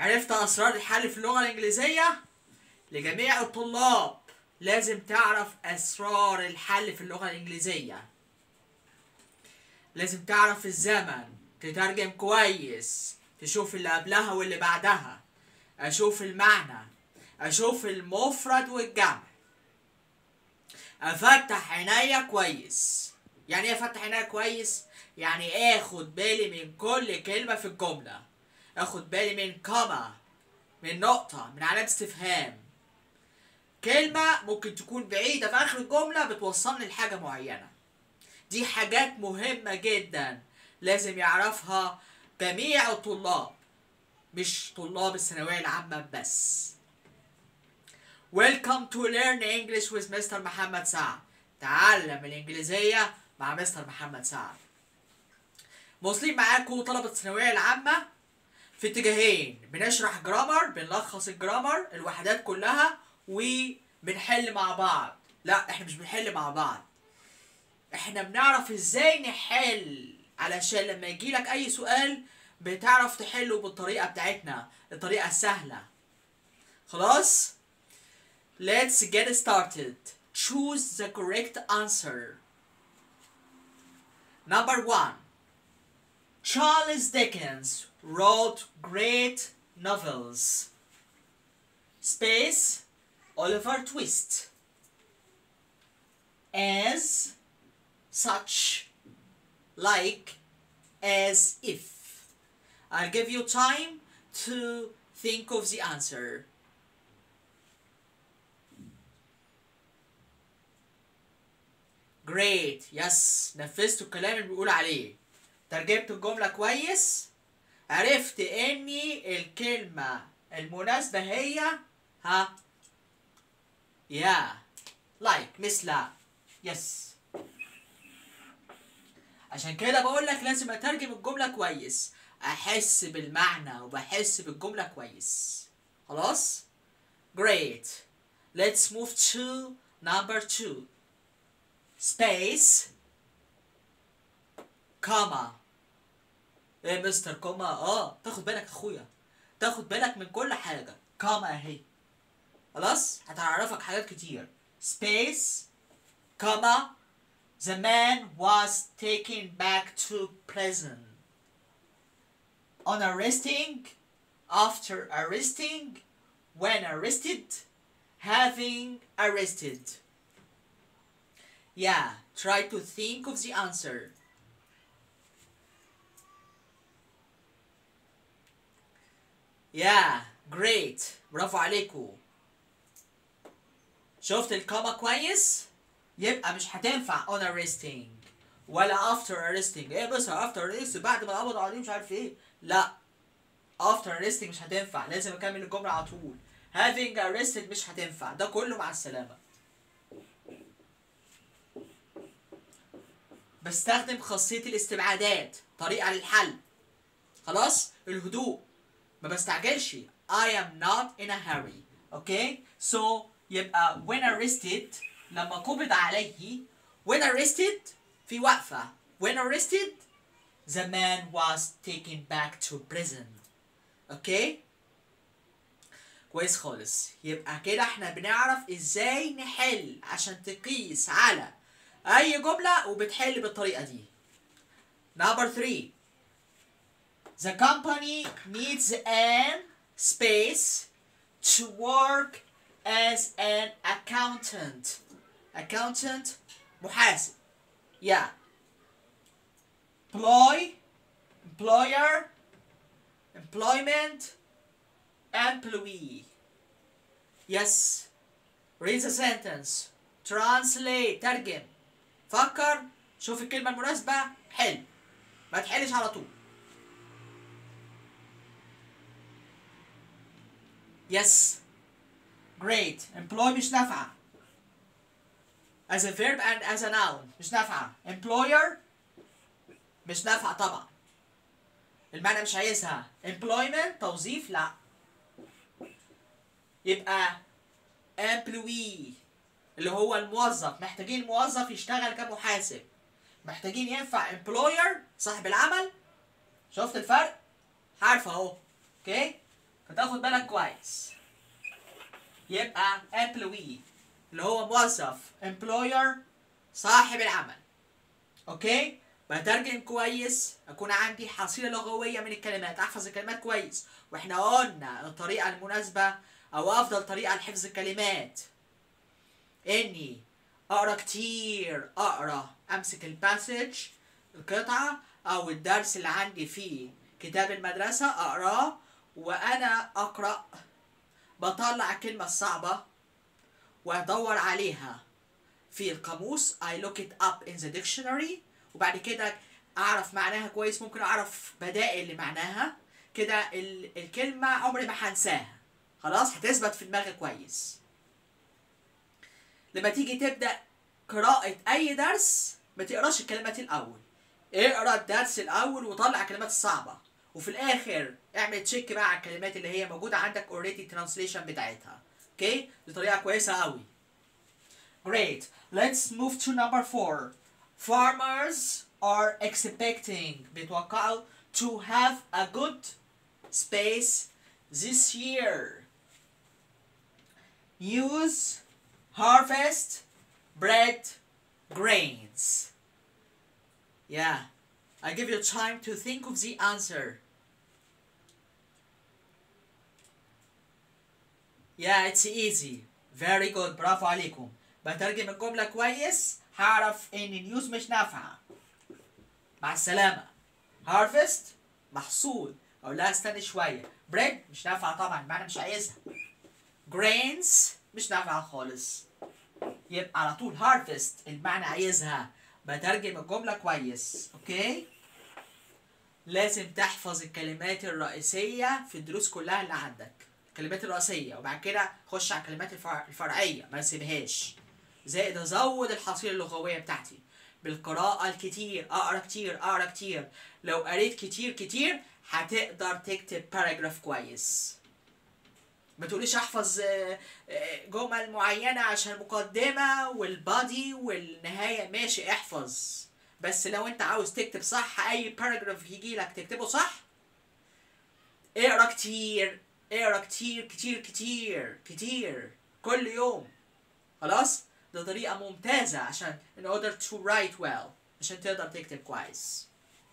عرفت اسرار الحل في اللغه الانجليزيه لجميع الطلاب لازم تعرف اسرار الحل في اللغه الانجليزيه لازم تعرف الزمن تترجم كويس تشوف اللي قبلها واللي بعدها اشوف المعنى اشوف المفرد والجمع افتح عينيا كويس يعني ايه افتح عينيا كويس يعني اخد بالي من كل كلمه في الجمله اخد بالي من كوما من نقطه من علامه استفهام كلمه ممكن تكون بعيده في اخر الجمله بتوصلني لحاجه معينه دي حاجات مهمه جدا لازم يعرفها جميع الطلاب مش طلاب الثانويه العامه بس Welcome to Learn English with Mr. محمد سعد تعلم الإنجليزية مع مستر محمد سعد مواصلين معاكم طلبة الثانوية العامة في اتجاهين بنشرح جرامر بنلخص الجرامر الوحدات كلها وبنحل مع بعض لا احنا مش بنحل مع بعض احنا بنعرف ازاي نحل علشان لما يجيلك اي سؤال بتعرف تحله بالطريقة بتاعتنا الطريقة السهلة خلاص Let's get started. Choose the correct answer. Number one. Charles Dickens wrote great novels. Space Oliver Twist. As such like as if. I'll give you time to think of the answer. Great يس نفذت الكلام اللي بيقول عليه ترجمت الجملة كويس عرفت اني الكلمة المناسبة هي ها يا لايك مثل يس عشان كده بقول لك لازم اترجم الجملة كويس احس بالمعنى وبحس بالجملة كويس خلاص great let's move to number two space كاما ايه مستر كوما اه تاخد بالك اخويا تاخد بالك من كل حاجة كاما اهي خلاص هتعرفك حاجات كتير space كاما the man was taken back to prison on arresting after arresting when arrested having arrested Yeah, try to think of the answer. Yeah, great. برافو عليكم. شفت الكاما كويس؟ يبقى مش هتنفع on arresting ولا after arresting. ايه بس after arresting بعد ما قبضوا عليه مش عارف ايه. لا. after arresting مش هتنفع، لازم اكمل الجملة على طول. having arrested مش هتنفع، ده كله مع السلامة. بستخدم خاصية الاستبعادات طريقة للحل خلاص الهدوء ما بستعجلش I am not in a hurry okay so يبقى when arrested لما قبض عليه when arrested في وقفة when arrested the man was taken back to prison okay كويس خالص يبقى كده احنا بنعرف ازاي نحل عشان تقيس على اي جملة وبتحل بالطريقة دي number three the company needs an space to work as an accountant accountant محاسب yeah employ employer employment employee yes read the sentence translate ترجم فكر شوف الكلمة المناسبة حل ما تحلش على طول yes great employ مش نافعة as a verb and as a noun مش نافعة employer مش نافعة طبعا المعنى مش عايزها employment توظيف لا يبقى employee اللي هو الموظف محتاجين الموظف يشتغل كمحاسب محتاجين ينفع employer صاحب العمل شفت الفرق عارفه اهو اوكي فده تاخد بالك كويس يبقى employee اللي هو موظف employer صاحب العمل اوكي بترجم كويس اكون عندي حصيله لغويه من الكلمات احفظ الكلمات كويس واحنا قلنا الطريقه المناسبه او افضل طريقه لحفظ الكلمات اني اقرا كتير اقرا امسك الباسج القطعه او الدرس اللي عندي في كتاب المدرسه اقراه وانا اقرا بطلع الكلمه الصعبه وادور عليها في القاموس I look it up in the dictionary وبعد كده اعرف معناها كويس ممكن اعرف بدائل لمعناها كده ال- الكلمة عمري ما هنساها خلاص هتثبت في دماغي كويس لما تيجي تبدأ قراءة أي درس ما تقراش الكلمات الأول اقرا الدرس الأول وطلع الكلمات الصعبة وفي الآخر اعمل تشيك بقى على الكلمات اللي هي موجودة عندك اوريدي ترانسليشن بتاعتها اوكي دي طريقة كويسة قوي Great. Let's move to number four. Farmers are expecting بيتوقعوا to have a good space this year. Use, harvest, bread, grains. Yeah. I give you time to think of the answer. Yeah, it's easy. Very good. برافو عليكم. بترجم الجملة كويس هعرف ان نيوز مش نافعة مع السلامة harvest محصول اقول لها استني شوية bread مش نافعة طبعا المعنى مش عايزها grains مش نافعة خالص يبقى على طول harvest المعنى عايزها بترجم الجملة كويس اوكي لازم تحفظ الكلمات الرئيسية في الدروس كلها اللي عندك الكلمات الرئيسية وبعد كده خش على الكلمات الفرع- الفرعية ما تسيبهاش زائد ازود الحصيله اللغويه بتاعتي بالقراءه الكتير اقرا كتير اقرا كتير لو قريت كتير كتير هتقدر تكتب باراجراف كويس ما تقوليش احفظ آه، آه، جمل معينه عشان المقدمه والبادي والنهايه ماشي احفظ بس لو انت عاوز تكتب صح اي باراجراف يجي لك تكتبه صح اقرا كتير اقرا كتير كتير كتير كتير كل يوم خلاص ده طريقة ممتازة عشان in order to write well عشان تقدر تكتب كويس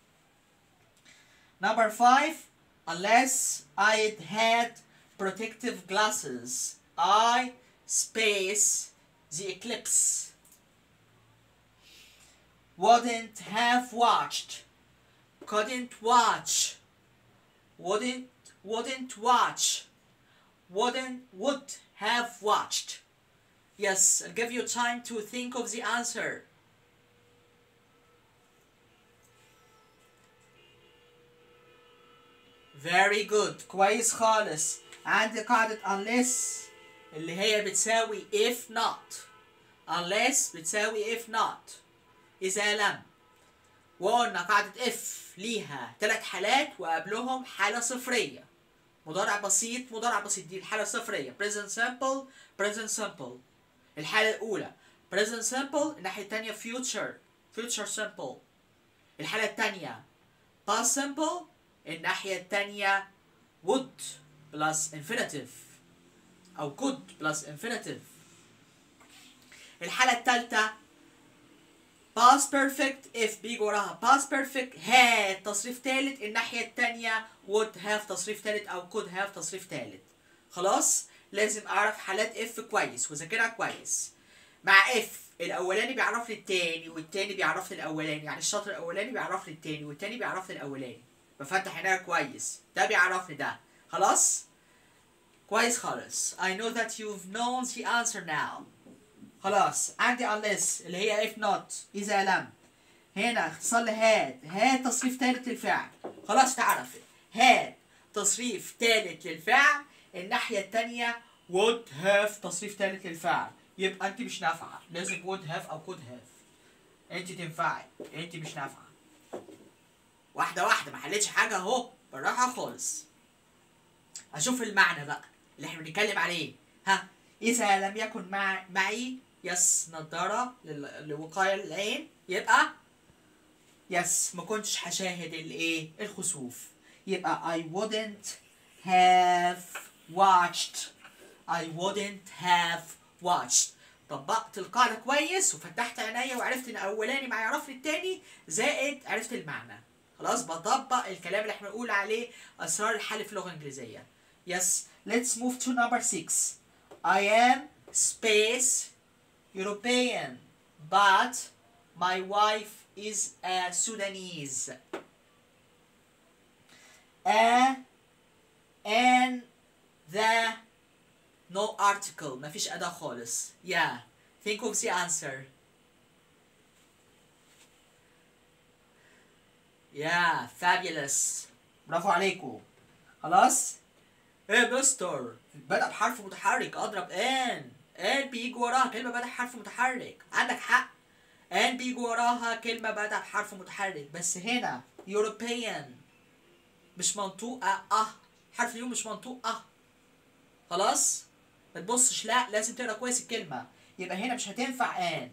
Number five unless I had protective glasses I space the eclipse wouldn't have watched couldn't watch wouldn't wouldn't watch wouldn't would have watched Yes, I'll give you time to think of the answer. Very good. كويس خالص. عندي قاعدة unless اللي هي بتساوي if not. Unless بتساوي if not. إذا لم. وقلنا قاعدة if ليها ثلاث حالات وقبلهم حالة صفرية. مضارع بسيط مضارع بسيط دي الحالة الصفرية. Present simple present simple. الحالة الأولى present simple الناحية التانية future future simple الحالة التانية past simple الناحية التانية would plus infinitive أو could plus infinitive الحالة التالتة past perfect if بيجي وراها past perfect had تصريف تالت الناحية التانية would have تصريف تالت أو could have تصريف تالت خلاص لازم أعرف حالات if كويس وذاكرها كويس مع اف الاولاني بيعرف لي التاني والتاني بيعرف لي الاولاني يعني الشاطر الاولاني بيعرف لي التاني والتاني بيعرف لي الاولاني بفتح عينيا كويس ده بيعرفني ده خلاص كويس خالص I know that you've known the answer now خلاص عندي unless اللي هي if not إذا لم هنا اختصار لهاد هاد تصريف تالت للفعل خلاص تعرف هاد تصريف تالت للفعل الناحية التانية would have تصريف تالت للفعل يبقى انت مش نافعة لازم would have او could have انت تنفعي انت مش نافعة واحدة واحدة ما حلتش حاجة اهو بالراحة خالص اشوف المعنى بقى اللي احنا بنتكلم عليه ها اذا لم يكن مع معي يس نضارة لل- لوقاية العين يبقى يس ما كنتش هشاهد الايه الخسوف يبقى I wouldn't have watched I wouldn't have watched طبقت القاعدة كويس وفتحت عينيا وعرفت ان اولاني مع يعرفني التاني زائد عرفت المعنى خلاص بطبق الكلام اللي احنا بنقول عليه اسرار الحل في اللغة الانجليزية yes let's move to number six I am space European but my wife is a Sudanese a and the no article مفيش أداة خالص yeah think of the answer yeah fabulous برافو عليكم خلاص ايه مستر بدأ بحرف متحرك اضرب ان ان بيجي وراها كلمة بدأ بحرف متحرك عندك حق ان بيجي وراها كلمة بدأ بحرف متحرك بس هنا European مش منطوقة اه حرف اليوم مش منطوق اه خلاص ما تبصش لا لازم تقرا كويس الكلمة يبقى هنا مش هتنفع ان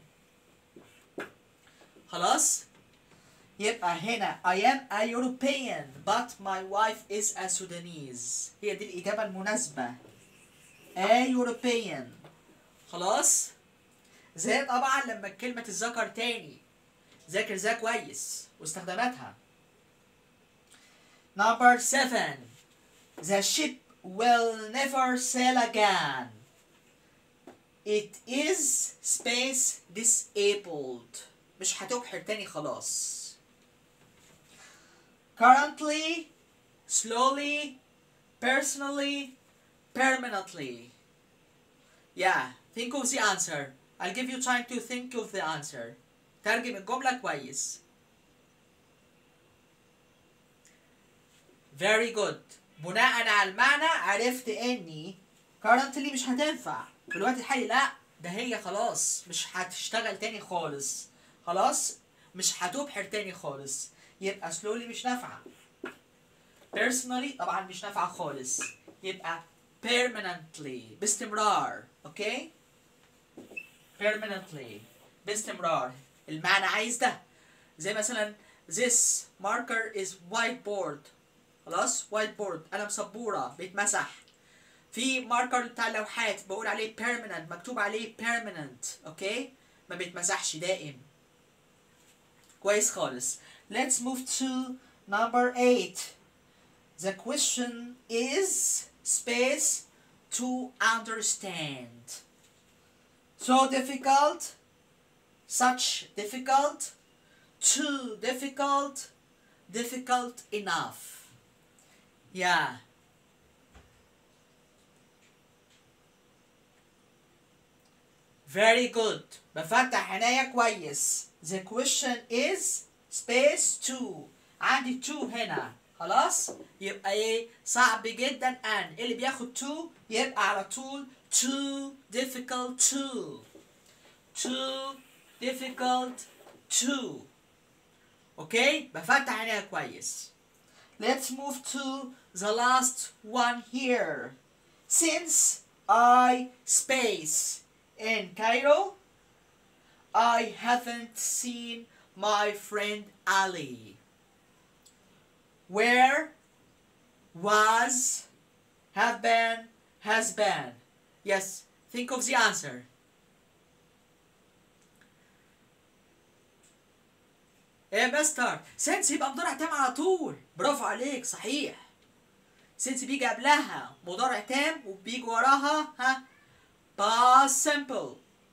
خلاص يبقى هنا I am a European but my wife is a Sudanese هي دي الإجابة المناسبة a European خلاص زي طبعا لما الكلمة تتذكر تاني ذاكر ذا كويس واستخداماتها Number seven The ship will never sail again It is space disabled مش هتبحر تاني خلاص Currently Slowly Personally Permanently Yeah Think of the answer I'll give you time to think of the answer ترجم الجملة كويس Very good بناء على المعنى عرفت اني currently مش هتنفع في الوقت الحالي لا ده هي خلاص مش هتشتغل تاني خالص خلاص مش هتبحر تاني خالص يبقى slowly مش نافعة personally طبعا مش نافعة خالص يبقى permanently باستمرار اوكي permanently باستمرار المعنى عايز ده زي مثلا this marker is whiteboard خلاص وايت بورد قلم سبوره بيتمسح في ماركر بتاع اللوحات بقول عليه permanent مكتوب عليه permanent اوكي ما بيتمسحش دائم كويس خالص let's move to number 8 the question is space to understand so difficult such difficult too difficult difficult enough Yeah. Very good. بفتح عينيا كويس. The question is space 2. عندي 2 هنا. خلاص؟ يبقى ايه؟ صعب جدا ان اللي بياخد 2 يبقى على طول too difficult too. Too difficult too. اوكي؟ بفتح عينيا كويس. Let's move to the last one here. Since I space in Cairo, I haven't seen my friend Ali. Where was, have been, has been. Yes, think of the answer. ايه يا مستر سنس يبقى مضارع تام على طول برافو عليك صحيح سنس بيجي قبلها مضارع تام وبيجي وراها ها باس سمبل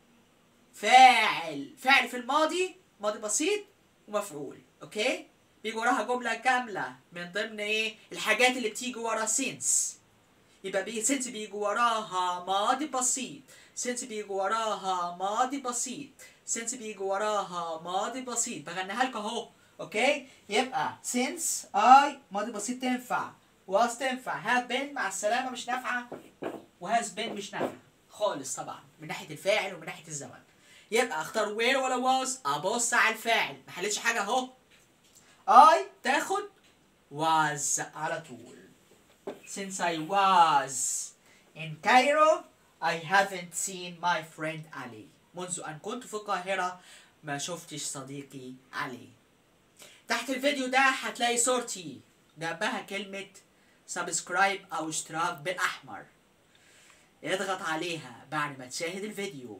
فاعل فاعل في الماضي ماضي بسيط ومفعول اوكي بيجي وراها جمله كامله من ضمن ايه الحاجات اللي بتيجي ورا سنس يبقى بي سنس بيجي وراها ماضي بسيط سنس بيجي وراها ماضي بسيط since بيجي وراها ماضي بسيط بغنيها لكم اهو اوكي يبقى since I ماضي بسيط تنفع was تنفع have been مع السلامة مش نافعة و has been مش نافعة خالص طبعا من ناحية الفاعل ومن ناحية الزمن يبقى اختار where ولا was ابص على الفاعل ما حلتش حاجة اهو I تاخد was على طول since I was in Cairo I haven't seen my friend Ali منذ أن كنت في القاهرة ما شفتش صديقي علي تحت الفيديو ده هتلاقي صورتي جنبها كلمة سبسكرايب او اشتراك بالاحمر اضغط عليها بعد ما تشاهد الفيديو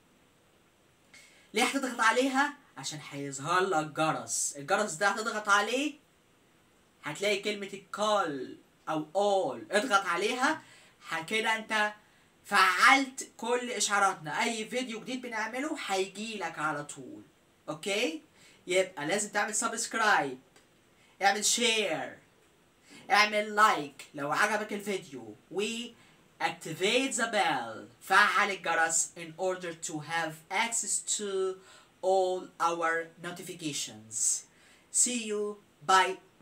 ليه هتضغط عليها عشان هيظهر لك جرس الجرس ده هتضغط عليه هتلاقي كلمة الكول او all اضغط عليها كده انت فعلت كل اشعاراتنا اي فيديو جديد بنعمله هيجي لك على طول اوكي يبقى لازم تعمل سبسكرايب اعمل شير اعمل لايك لو عجبك الفيديو و activate the bell فعل الجرس in order to have access to all our notifications see you bye